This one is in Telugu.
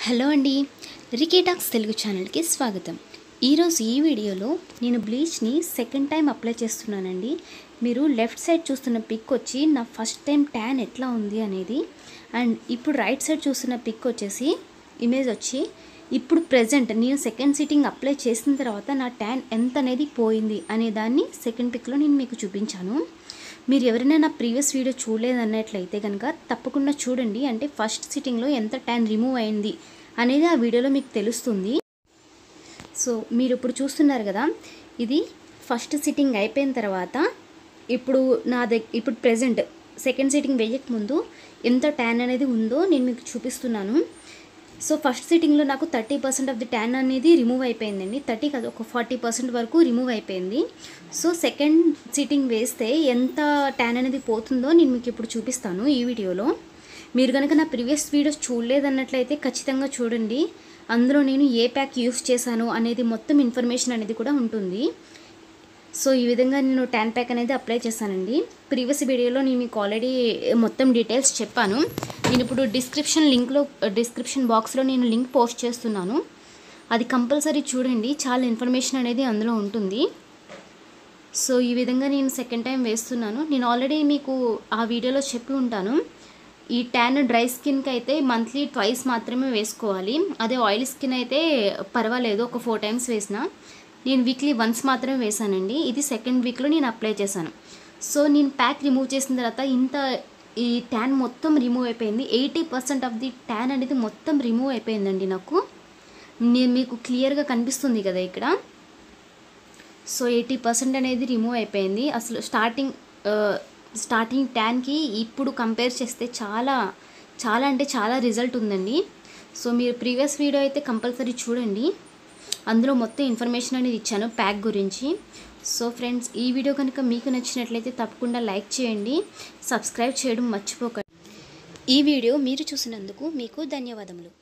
హలో అండి రికేటాక్స్ తెలుగు ఛానల్కి స్వాగతం ఈరోజు ఈ వీడియోలో నేను బ్లీచ్ని సెకండ్ టైం అప్లై చేస్తున్నానండి మీరు లెఫ్ట్ సైడ్ చూస్తున్న పిక్ వచ్చి నా ఫస్ట్ టైం ట్యాన్ ఎట్లా ఉంది అనేది అండ్ ఇప్పుడు రైట్ సైడ్ చూస్తున్న పిక్ వచ్చేసి ఇమేజ్ వచ్చి ఇప్పుడు ప్రజెంట్ నేను సెకండ్ సిట్టింగ్ అప్లై చేసిన తర్వాత నా ట్యాన్ ఎంత అనేది పోయింది అనే దాన్ని సెకండ్ పిక్లో నేను మీకు చూపించాను మీరు ఎవరైనా నా ప్రీవియస్ వీడియో చూడలేదన్నట్లయితే కనుక తప్పకుండా చూడండి అంటే ఫస్ట్ సిట్టింగ్లో ఎంత ట్యాన్ రిమూవ్ అయింది అనేది ఆ వీడియోలో మీకు తెలుస్తుంది సో మీరు ఇప్పుడు చూస్తున్నారు కదా ఇది ఫస్ట్ సిట్టింగ్ అయిపోయిన తర్వాత ఇప్పుడు నా దగ్గర ఇప్పుడు ప్రెజెంట్ సెకండ్ సిట్టింగ్ వేయక ముందు ఎంత ట్యాన్ అనేది ఉందో నేను మీకు చూపిస్తున్నాను సో ఫస్ట్ సిట్టింగ్లో నాకు thirty percent of the tan అనేది రిమూవ్ అయిపోయిందండి థర్టీ కాదు ఒక ఫార్టీ పర్సెంట్ వరకు రిమూవ్ అయిపోయింది సో సెకండ్ సిట్టింగ్ వేస్తే ఎంత ట్యాన్ అనేది పోతుందో నేను మీకు ఇప్పుడు చూపిస్తాను ఈ వీడియోలో మీరు కనుక నా ప్రీవియస్ వీడియోస్ చూడలేదన్నట్లయితే ఖచ్చితంగా చూడండి అందులో నేను ఏ ప్యాక్ యూస్ చేశాను అనేది మొత్తం ఇన్ఫర్మేషన్ అనేది కూడా ఉంటుంది సో ఈ విధంగా నేను ట్యాన్ ప్యాక్ అనేది అప్లై చేశానండి ప్రీవియస్ వీడియోలో నేను మీకు ఆల్రెడీ మొత్తం డీటెయిల్స్ చెప్పాను నేను ఇప్పుడు డిస్క్రిప్షన్ లింక్లో డిస్క్రిప్షన్ బాక్స్లో నేను లింక్ పోస్ట్ చేస్తున్నాను అది కంపల్సరీ చూడండి చాలా ఇన్ఫర్మేషన్ అనేది అందులో ఉంటుంది సో ఈ విధంగా నేను సెకండ్ టైం వేస్తున్నాను నేను ఆల్రెడీ మీకు ఆ వీడియోలో చెప్పి ఉంటాను ఈ ట్యాన్ డ్రై స్కిన్కి అయితే మంత్లీ ట్వైస్ మాత్రమే వేసుకోవాలి అదే ఆయిల్ స్కిన్ అయితే పర్వాలేదు ఒక ఫోర్ టైమ్స్ వేసిన నేను వీక్లీ వన్స్ మాత్రమే వేసానండి ఇది సెకండ్ వీక్లో నేను అప్లై చేశాను సో నేను ప్యాక్ రిమూవ్ చేసిన తర్వాత ఇంత ఈ ట్యాన్ మొత్తం రిమూవ్ అయిపోయింది eighty percent of the tan అనేది మొత్తం రిమూవ్ అయిపోయిందండి నాకు నేను మీకు క్లియర్గా కనిపిస్తుంది కదా ఇక్కడ సో ఎయిటీ పర్సెంట్ అనేది రిమూవ్ అయిపోయింది అసలు స్టార్టింగ్ స్టార్టింగ్ ట్యాన్కి ఇప్పుడు కంపేర్ చేస్తే చాలా చాలా అంటే చాలా రిజల్ట్ ఉందండి సో మీరు ప్రీవియస్ వీడియో అయితే కంపల్సరీ చూడండి అందులో మొత్తం ఇన్ఫర్మేషన్ అనేది ఇచ్చాను ప్యాక్ గురించి సో ఫ్రెండ్స్ ఈ వీడియో కనుక మీకు నచ్చినట్లయితే తప్పకుండా లైక్ చేయండి సబ్స్క్రైబ్ చేయడం మర్చిపోకండి ఈ వీడియో మీరు చూసినందుకు మీకు ధన్యవాదములు